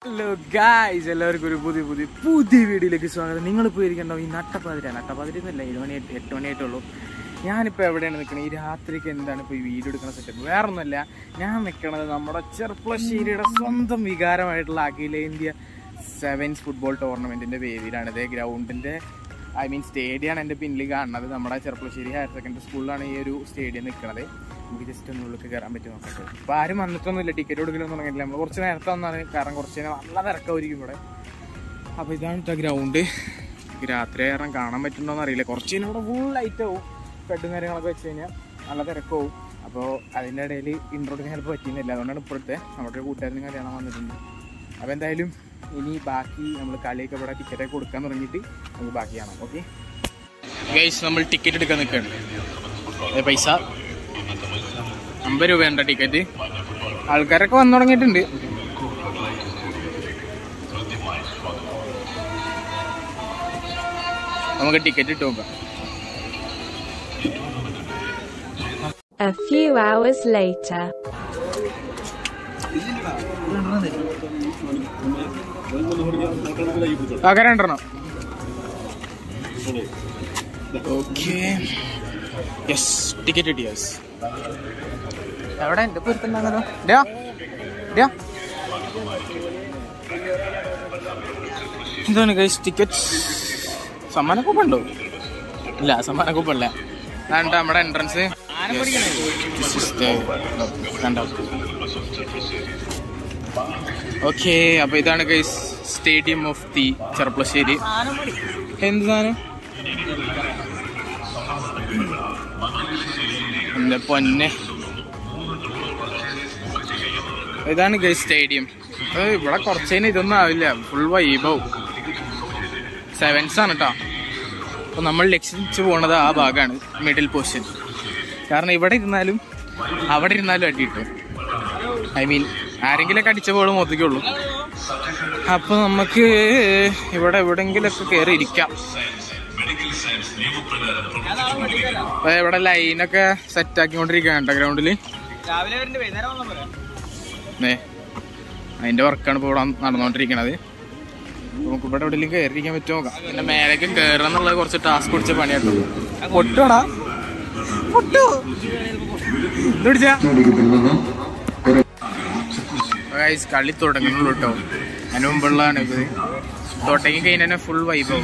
Hello guys എല്ലാവർക്കും ഒരു പുതിയ പുതിയ പുതിയ വീഡിയോയിലേക്ക് സ്വാഗതം നിങ്ങൾ പോയിരിക്കണ്ടോ ഈ നട്ടപ്പാതിര നട്ടപ്പാതിര എന്നല്ല ഏഴ് മണി എട്ട് എട്ട് മണിയായിട്ടുള്ളൂ ഞാനിപ്പോൾ എവിടെയാണ് നിൽക്കുന്നത് ഈ രാത്രിക്ക് എന്താണ് ഇപ്പോൾ ഈ വീഡിയോ എടുക്കുന്ന സെറ്റപ്പ് വേറെ ഒന്നുമല്ല ഞാൻ നിൽക്കുന്നത് നമ്മുടെ ചെർപ്പളശ്ശേരിയുടെ സ്വന്തം വികാരമായിട്ടുള്ള അഖിലേന്ത്യ സെവൻസ് ഫുട്ബോൾ ടൂർണമെൻറ്റിൻ്റെ വേദിയിലാണ് ഇതേ ഗ്രൗണ്ടിൻ്റെ ഐ മീൻ സ്റ്റേഡിയമാണ് എൻ്റെ പിന്നിൽ കാണുന്നത് നമ്മുടെ ചെർപ്പളശ്ശേരി ഹയർ സെക്കൻഡറി സ്കൂളിലാണ് ഈ ഒരു സ്റ്റേഡിയം നിൽക്കുന്നത് നമുക്ക് ജസ്റ്റ് ഒന്ന് ഉള്ളിൽ കയറാൻ പറ്റും നോക്കട്ടെ ഇപ്പോൾ ആരും വന്നിട്ടൊന്നുമില്ല ടിക്കറ്റ് കൊടുക്കലൊന്നും തുടങ്ങിയില്ല നമ്മൾ കുറച്ച് നേരത്തെ വന്നാണ് കാരണം കുറച്ച് നേരം നല്ല തിരക്കായിരിക്കും ഇവിടെ അപ്പോൾ ഇതാണ് കേട്ടോ ഗ്രൗണ്ട് രാത്രി കാരണം കാണാൻ പറ്റുന്നുണ്ടോന്ന് അറിയില്ല കുറച്ച് കഴിഞ്ഞാൽ ഇവിടെ ഫുൾ ലൈറ്റ് ആവും ബെഡും കാര്യങ്ങളൊക്കെ വെച്ച് കഴിഞ്ഞാൽ നല്ല തിരക്കാവും അപ്പോൾ അതിൻ്റെ ഇടയിൽ ഇൻട്രോഡിന് ചിലപ്പോൾ പറ്റുന്നില്ല അതുകൊണ്ടാണ് ഇപ്പോഴത്തെ നമ്മുടെ കൂട്ടുകാരനും കല്യാണം വന്നിട്ടുണ്ട് അപ്പോൾ എന്തായാലും ഇനി ബാക്കി നമ്മൾ കളിയൊക്കെ ഇവിടെ ടിക്കറ്റൊക്കെ കൊടുക്കാൻ തുടങ്ങിയിട്ട് നമുക്ക് ബാക്കി കാണാം ഓക്കെ ഗൈസ് നമ്മൾ ടിക്കറ്റ് എടുക്കാൻ നിൽക്കുകയാണ് പൈസ അമ്പത് രൂപയുണ്ട ടിക്കറ്റ് ആൾക്കാരൊക്കെ വന്നു തുടങ്ങിയിട്ടുണ്ട് നമുക്ക് ടിക്കറ്റ് ഇട്ട് നോക്കാം A few hours later. ആകെ രണ്ടെണ്ണം ഓക്കെ യെസ് ടിക്കറ്റ് കിട്ടി യെസ് എവിടെ എൻ്റെ പൊരുത്തുണ്ടാകലോ ഡാ ഡാ എന്താണ് ഗൈസ് ടിക്കറ്റ് സമ്മാനക്കൂപ്പ ഉണ്ടോ ഇല്ല സമ്മാനക്കൂപ്പ ഇല്ല അതാണ്ട് നമ്മുടെ എൻട്രൻസ് കണ്ടോ ഓക്കെ അപ്പൊ ഇതാണ് guys stadium of the Cherpulassery എന്ത് സാധനം എന്റെ പൊന്നെ ഇതാണ് ഗൈസ് സ്റ്റേഡിയം ഇവിടെ കുറച്ചതിന് ഇതൊന്നും ആവില്ല ഫുൾ വൈബാവും സെവൻസ് ആണ് കേട്ടോ അപ്പൊ നമ്മൾ ലക്ഷിച്ച് പോണത് ആ ഭാഗമാണ് മിഡിൽ പൊസിഷൻ കാരണം ഇവിടെ ഇരുന്നാലും അവിടെ ഇരുന്നാലും അടി കിട്ടും ഐ മീൻ ആരെങ്കിലൊക്കെ അടിച്ച ബോൾ മൊത്തക്കുള്ളൂ അപ്പൊ നമുക്ക് ഇവിടെ എവിടെങ്കിലൊക്കെ കയറി ഇരിക്കാം അപ്പൊ ഇവിടെ ലൈനൊക്കെ സെറ്റ് ആക്കിക്കൊണ്ടിരിക്കുകയാണ് ഗ്രൗണ്ടില് രാവിലെ വരണ്ട് വൈകുന്നേരം വന്നാൽ പോരാ ഏ അതിന്റെ വർക്കാണ് ഇപ്പോൾ ഇവിടെ നടന്നുകൊണ്ടിരിക്കണത് നമുക്ക് ഇവിടെ എവിടെയെങ്കിലും കയറിയിരിക്കാൻ പറ്റുമോ നോക്കാം പിന്നെ മേലേക്ക് കയറുക എന്നുള്ളത് കുറച്ച് ടാസ്ക് പിടിച്ച പണിയാട്ടോ പൊട്ടോടാ പൊട്ടോ എന്ത് പിടിച്ചാ ഗൈസ് കളി തുടങ്ങുന്നുള്ളൂ കേട്ടോ അതിന് മുമ്പുള്ളതാണ് ഇത് തുടങ്ങി കഴിഞ്ഞാൽ ഫുൾ വൈബാവും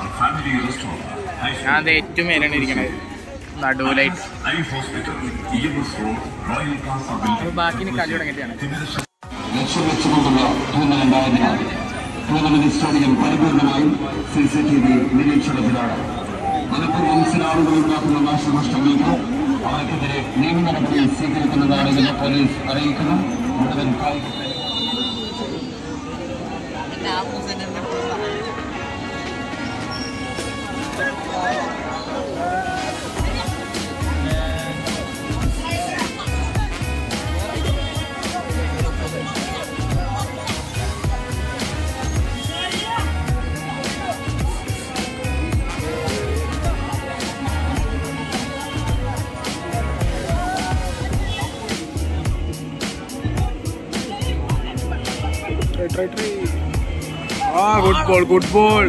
ഞാൻ അത് ഏറ്റവും മേലാണ് ഇരിക്കണത് നടുവിലായിട്ട് അപ്പൊ ബാക്കി ഇനി കളി തുടങ്ങിയിട്ടാണ് ലക്ഷ്യം വെച്ചുകൊണ്ടുള്ള ടൂർണമെന്റായതിനാൽ ടൂർണമെന്റ് സ്റ്റേഡിയം പരിപൂർണമായും സി സി ടി വി നിരീക്ഷണത്തിലാണ് മനഃപൂർവ്വം ചില ആളുകൾ ഉണ്ടാക്കുന്ന നാശനഷ്ടങ്ങൾക്ക് അവർക്കെതിരെ നിയമ നടപടി സ്വീകരിക്കുന്നതാണെന്ന് പോലീസ് അറിയിക്കുന്നു മുഴുവൻ കായിക ആ ഗുഡ് ബോൾ ഗുഡ് ബോൾ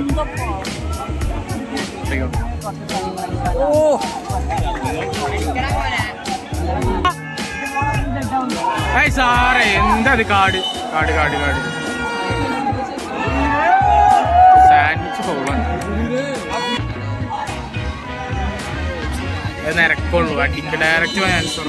ഏയ് സാറേ എന്താ ഇത് കാട് കാട് കാട് കാട് സാൻഡ്വിച്ച് ഫൗളാണ് അത് നിരക്കുള്ളൂ അടിക്ക് ഡയറക്റ്റ് ആൻസർ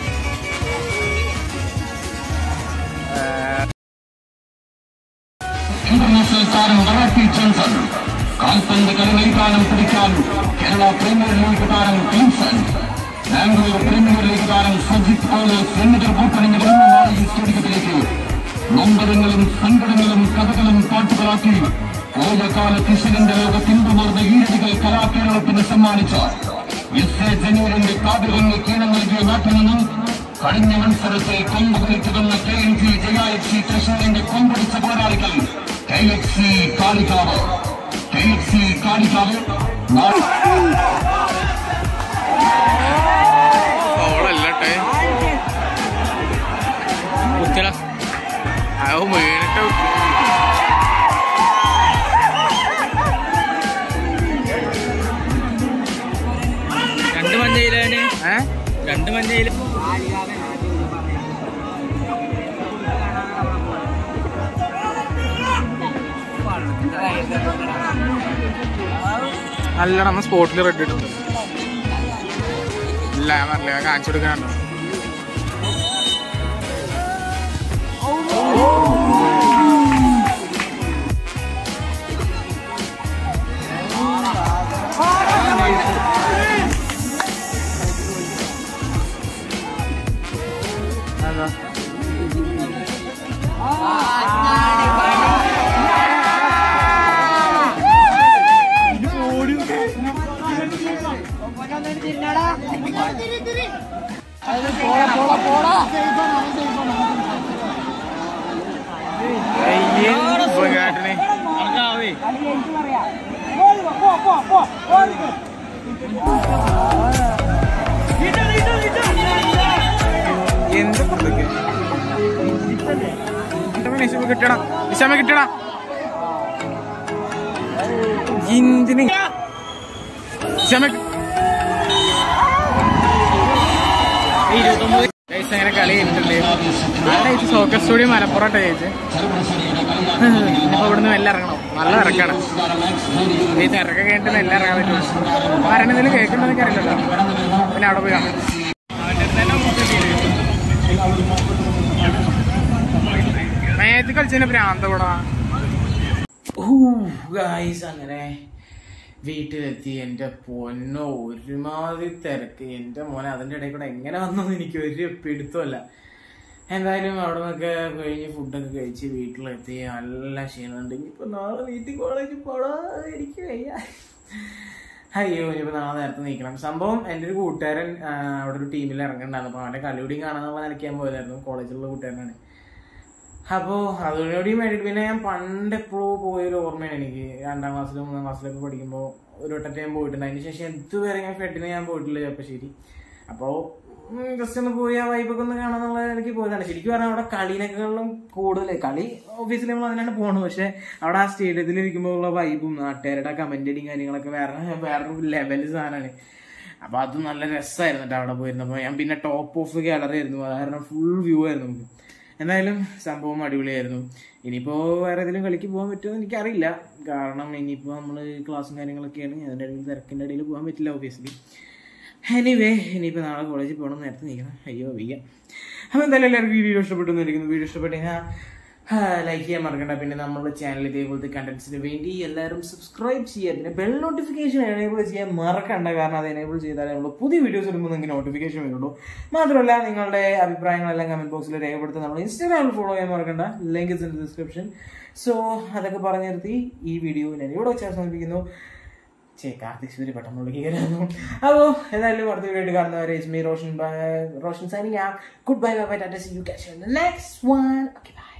ഇന്റർനാഷണൽ താരം മറാഠി ജോൺസൺ കാൽപന്ത് കളിക്കാനും പിടിക്കാൻ കേരള പ്രീമിയർ ലീഗ് താരം കിങ്സൺ ബാംഗ്ലൂർ പ്രീമിയർ ലീഗ് താരം സജിത് കോലേസ് എന്നിവർ കൂട്ടണിഞ്ഞ് വരുന്നതാണ് ഈ സ്റ്റേഡിയത്തിലേക്ക് നൊമ്പരങ്ങളും സങ്കടങ്ങളും കഥകളും പാട്ടുകളാക്കി ഓലകാല കിഷനിന്റെ ലോകത്തിന്തുമാർന്ന ഈരടികൾ കലാകേരളത്തിന് സമ്മാനിച്ച എസ് എ ജനൂരിന്റെ കാതുകങ്ങൾ കീഴം നൽകിയ നാട്ടിൽ നിന്നും കഴിഞ്ഞ മത്സരത്തിൽ കൊമ്പ് കുറിച്ചുതന്ന K N G Jaya F C തൃശൂരിന്റെ കൊമ്പടിച്ച പോരാളികൾ K F C Kalikavu K F C Kalikavu നാളെ ഫൗളല്ലട്ടെ കുത്തില അത് വീണിട്ട് മേലും അല്ല നമ്മ സ്പോട്ടിൽ റെഡ് ഇടുന്നു ഇല്ല ഞാൻ പറഞ്ഞില്ല ഞാൻ കാണിച്ചു കൊടുക്കാനുണ്ടോ അതാ അയ്യേ ഉപകാരനെ എന്താ ഇതൊക്കെ? എന്താ പിന്നെ നിശാമ കിട്ടടാ നിശാമ കിട്ടടാ എന്തിന് നിശാമ കി- ഗൈസ് അങ്ങനെ കളി കഴിഞ്ഞിട്ടുണ്ട് ആരുടെ ചേച്ചി സോക്കർ സ്റ്റുഡിയോ മലപ്പുറം ചേച്ചി ഇപ്പൊ ഇവിടുന്ന് മെല്ലെ ഇറങ്ങണം നല്ല ഇറക്കാണ് ഈ തിരക്ക് കഴിഞ്ഞിട്ട് മെല്ലെ ഇറങ്ങാൻ പറ്റുള്ളൂ പറയണതിൽ കേൾക്കണമെന്നൊക്കെ അറിയില്ലല്ലോ പിന്നെ അവിടെ പോയി കാണാം മേത്ത് കളിച്ചതിന്റെ ഭ്രാന്ത കൂടാ ഗായ്സ് അങ്ങനെ വീട്ടിലെത്തി എന്റെ പൊന്നോ ഒരുമാതിരി തിരക്ക് എന്റെ മോനെ അതിന്റെ ഇടയിൽ കൂടെ എങ്ങനെ വന്നു എനിക്ക് ഒരു പിടുത്തമല്ല എന്തായാലും അവിടെ നിന്നൊക്കെ കഴിഞ്ഞ് ഫുഡൊക്കെ കഴിച്ച് വീട്ടിലെത്തി നല്ല ക്ഷീണമുണ്ട് ഇനിയിപ്പോ നാളെ വീട്ടിൽ കോളേജിൽ പോടാ എനിക്ക് വയ്യ അയ്യോ ഇനിയിപ്പോ നാളെ നേരത്തെ നീക്കണം സംഭവം എൻ്റെ ഒരു കൂട്ടുകാരൻ ആ, അവിടെ ഒരു ടീമിൽ ഇറങ്ങുന്നുണ്ടായിരുന്നു അപ്പൊ അവന്റെ കളിയൂടിയും കാണാന്നുള്ള നിലയ്ക്കാൻ പോയതായിരുന്നു കോളേജിലുള്ള കൂട്ടുകാരനാണ് അപ്പോ അതിനോടെയും വേണ്ടിട്ട് പിന്നെ ഞാൻ പണ്ട് എപ്പോഴോ പോയൊരു ഓർമ്മയാണ് എനിക്ക് രണ്ടാം ക്ലാസ്സിലും മൂന്നാം ക്ലാസ്സിലൊക്കെ പഠിക്കുമ്പോൾ ഒരു വട്ടത്തെ ഞാൻ പോയിട്ടുണ്ട് അതിന് ശേഷം ഇതുവരെ ഞാൻ ഫെഡിന് ഞാൻ പോയിട്ടില്ല ചിലപ്പോൾ ശരി അപ്പോൾ ജസ്റ്റ് ഒന്ന് പോയി ആ വൈബൊക്കെ ഒന്ന് കാണാന്നുള്ള എനിക്ക് പോയതാണ് ശരിക്കും പറഞ്ഞാൽ അവിടെ കളിനേക്കാളും കൂടുതൽ കളി ഓബിയസ്ലി നമ്മൾ അതിനാണ് പോണത് പക്ഷെ അവിടെ ആ സ്റ്റേഡിയത്തിൽ ഇരിക്കുമ്പോൾ ഉള്ള വൈബും നാട്ടുകാരുടെ കമന്റടിയും കാര്യങ്ങളൊക്കെ വേറെ വേറൊരു ലെവൽ സാധനമാണ് അപ്പൊ അത് നല്ല രസമായിരുന്നു കേട്ടോ അവിടെ പോയിരുന്നപ്പോൾ ഞാൻ പിന്നെ ടോപ്പ് ഓഫ് ഗാലറി ആയിരുന്നു അത് കാരണം ഫുൾ വ്യൂ ആയിരുന്നു നമുക്ക് എന്തായാലും സംഭവം അടിപൊളിയായിരുന്നു ഇനിയിപ്പോ വേറെ ഏതെങ്കിലും കളിക്ക് പോകാൻ പറ്റുമോ എന്ന് എനിക്കറിയില്ല കാരണം ഇനിയിപ്പോ നമ്മള് ക്ലാസ്സും കാര്യങ്ങളൊക്കെയാണ് അതിന്റെ ഇടയിൽ തിരക്കിന്റെ ഇടയിൽ പോകാൻ പറ്റില്ല ഓബിയസ്ലി എനിവേ ഇനിയിപ്പോ നാളെ കോളേജിൽ പോകണം നേരത്തെ നീക്കണം അയ്യോ വയ്യ അപ്പൊ എന്തായാലും എല്ലാവർക്കും വീഡിയോ ഇഷ്ടപ്പെട്ടു എന്നിരിക്കുന്നു വീഡിയോ ഇഷ്ടപ്പെട്ടു കഴിഞ്ഞാൽ ലൈക്ക് ചെയ്യാൻ മറക്കണ്ട പിന്നെ നമ്മുടെ ചാനൽ ഇതേപോലത്തെ കണ്ടന്റ്സിന് വേണ്ടി എല്ലാവരും സബ്സ്ക്രൈബ് ചെയ്യുക പിന്നെ ബെൽ നോട്ടിഫിക്കേഷൻ എനേബിൾ ചെയ്യാൻ മറക്കണ്ട കാരണം അത് എനേബിൾ ചെയ്താലേ നമ്മൾ പുതിയ വീഡിയോസ് ഇടുമ്പോൾ നിങ്ങൾക്ക് നോട്ടിഫിക്കേഷൻ വരുള്ളൂ മാത്രമല്ല നിങ്ങളുടെ അഭിപ്രായങ്ങളെല്ലാം കമന്റ് ബോക്സിൽ രേഖപ്പെടുത്താൻ നമ്മൾ ഇൻസ്റ്റാഗ്രാമിൽ ഫോളോ ചെയ്യാൻ മറക്കണ്ട ലിങ്ക് ഇൻ ഡിസ്ക്രിപ്ഷൻ സോ അതൊക്കെ പറഞ്ഞു നിർത്തി ഈ വീഡിയോ ഞാൻ ഇവിടെ വെച്ച് അവസാനിപ്പിക്കുന്നു ചേ കാർത്തിക് സൂര്യ പെട്ടെന്ന് വിളിക്കുകയായിരുന്നു അപ്പോൾ ഏതായാലും അടുത്ത വീഡിയോ കാണുന്നവരെ is me Roshan Roshan signing good bye bye bye tata see you catch next one okay by